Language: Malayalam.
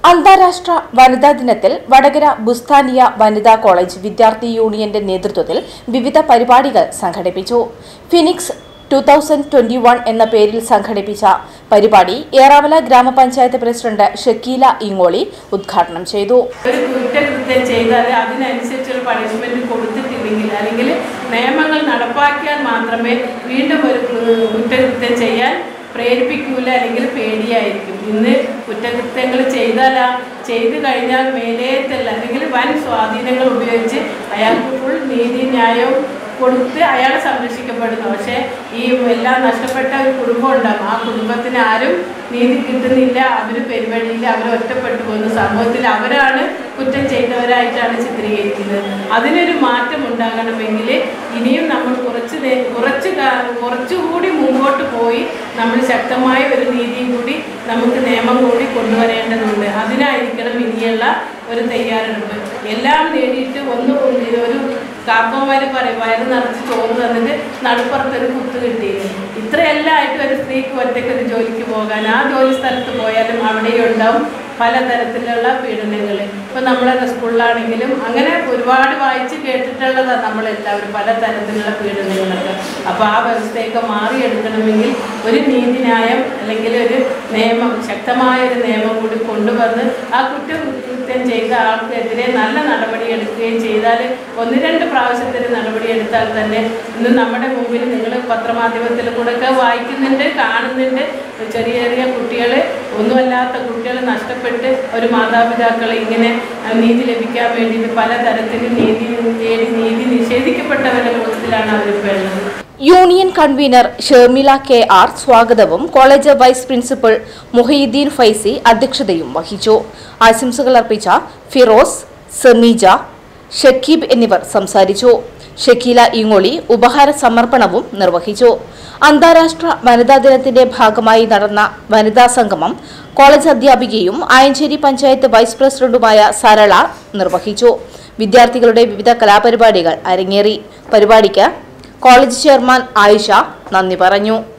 അന്താരാഷ്ട്ര വനിതാ ദിനത്തിൽ വടകര ബുസ്താനിയ വനിതാ കോളേജ് വിദ്യാർത്ഥി യൂണിയന്റെ നേതൃത്വത്തിൽ വിവിധ പരിപാടികൾ സംഘടിപ്പിച്ചു Phoenix two thousand twenty one എന്ന പേരിൽ സംഘടിപ്പിച്ച പരിപാടി ഏറാവല ഗ്രാമപഞ്ചായത്ത് പ്രസിഡന്റ് ഷക്കീല ഇങ്ങോളി ഉദ്ഘാടനം ചെയ്തു ഒരു കുറ്റകൃത്യം ചെയ്താൽ അതിനനുസരിച്ചുള്ള പണിഷ്മെന്റ് കൊടുത്തിട്ടില്ലെങ്കിൽ അല്ലെങ്കിൽ നിയമങ്ങൾ നടപ്പാക്കിയാൽ മാത്രമേ വീണ്ടും ഒരു കു- കുറ്റകൃത്യം ചെയ്യാൻ പ്രേരിപ്പിക്കൂല അല്ലെങ്കിൽ പേടിയായിരിക്കും ഇന്ന് കുറ്റകൃത്യങ്ങൾ ചെയ്താലാ ചെയ്തു കഴിഞ്ഞാൽ മേലേത്തല്ല അല്ലെങ്കിൽ വൻ സ്വാധീനങ്ങൾ ഉപയോഗിച്ച് അയാൾക്ക് ഫുൾ നീതി ന്യായവും കൊടുത്ത് അയാൾ സംരക്ഷിക്കപ്പെടുന്നു പക്ഷേ ഈ എല്ലാം നഷ്ടപ്പെട്ട ഒരു കുടുംബം ഉണ്ടാകും ആ കുടുംബത്തിന് ആരും നീതി കിട്ടുന്നില്ല അവർ പെരുവഴിയിൽ അവർ ഒറ്റപ്പെട്ടു പോകുന്നു സമൂഹത്തിൽ അവരാണ് കുറ്റം ചെയ്തവരായിട്ടാണ് ചിത്രീകരിക്കുന്നത് അതിനൊരു മാറ്റം ഉണ്ടാകണമെങ്കിൽ ഇനിയും നമ്മൾ കുറച്ച് നേ- കുറച്ച് കാ- കുറച്ചുകൂടി മുമ്പോട്ട് പോയി നമ്മൾ ശക്തമായ ഒരു നീതിയും കൂടി നമുക്ക് നിയമം കൂടി കൊണ്ടുവരേണ്ടതുണ്ട് അതിനായിരിക്കണം ഇനിയുള്ള ഒരു തയ്യാറെടുപ്പ് എല്ലാം നേടിയിട്ട് ഒന്ന് ഒരു കാക്കന്മാർ പറയും വയറ് നിറച്ച് ചോറ് തന്നിട്ട് നടുപ്പുറത്തൊരു കുത്ത് കിട്ടി ഇത്രയെല്ലാം ആയിട്ട് ഒരു സ്ത്രീക്ക് ഒറ്റയ്ക്ക് ഒരു ജോലിക്ക് പോകാൻ ആ ജോലി സ്ഥലത്ത് പോയാലും അവിടെയും ഉണ്ടാവും പലതരത്തിലുള്ള പീഡനങ്ങൾ ഇപ്പോൾ നമ്മളെ സ്കൂളിലാണെങ്കിലും അങ്ങനെ ഒരുപാട് വായിച്ച് കേട്ടിട്ടുള്ളതാണ് നമ്മളെല്ലാവരും പലതരത്തിലുള്ള പീഡനങ്ങളൊക്കെ അപ്പോൾ ആ വ്യവസ്ഥയൊക്കെ മാറിയെടുക്കണമെങ്കിൽ ഒരു നീതിന്യായം അല്ലെങ്കിൽ ഒരു നിയമം ശക്തമായ ഒരു നിയമം കൂടി കൊണ്ടുവന്ന് ആ കുറ്റകൃത്യം ചെയ്ത ആൾക്കെതിരെ നല്ല നടപടി എടുക്കുകയും ചെയ്താൽ ഒന്ന് രണ്ട് പ്രാവശ്യത്തിന് നടപടി എടുത്താൽ തന്നെ ഇന്ന് നമ്മുടെ മുമ്പിൽ നിങ്ങൾ പത്രമാധ്യമത്തിൽ കൂടെ ഒക്കെ വായിക്കുന്നുണ്ട് കാണുന്നുണ്ട് ചെറിയ ചെറിയ കുട്ടികൾ ഒന്നുമല്ലാത്ത കുട്ടികൾ നഷ്ടപ്പെട്ട് ഒരു മാതാപിതാക്കൾ ഇങ്ങനെ അഹ്, നീതി ലഭിക്കാൻ വേണ്ടിയിട്ട് പലതരത്തിലും നീതി തേടി നീതി നിഷേധിക്കപ്പെട്ടവരുടെ കൂട്ടത്തിലാണ് അവരിപ്പോൾ ഉള്ളത് union convener Sharmila K R സ്വാഗതവും college vice principal Muhiyuddeen Faizy അധ്യക്ഷതയും വഹിച്ചു ആശംസകൾ അർപ്പിച്ച ഫിറോസ് സമീജ ഷക്കീബ് എന്നിവർ സംസാരിച്ചു ഷക്കീല ഇങ്ങോളി ഉപഹാര സമർപ്പണവും നിർവഹിച്ചു അന്താരാഷ്ട്ര വനിതാ ദിനത്തിന്റെ ഭാഗമായി നടന്ന വനിതാ സംഗമം കോളേജ് അധ്യാപികയും ആയഞ്ചേരി പഞ്ചായത്ത് വൈസ് പ്രസിഡന്റുമായ സരള നിർവഹിച്ചു വിദ്യാർത്ഥികളുടെ വിവിധ കലാപരിപാടികൾ അരങ്ങേറി പരിപാടിക്ക് കോളേജ് ചെയർമാൻ ആയിഷ നന്ദി പറഞ്ഞു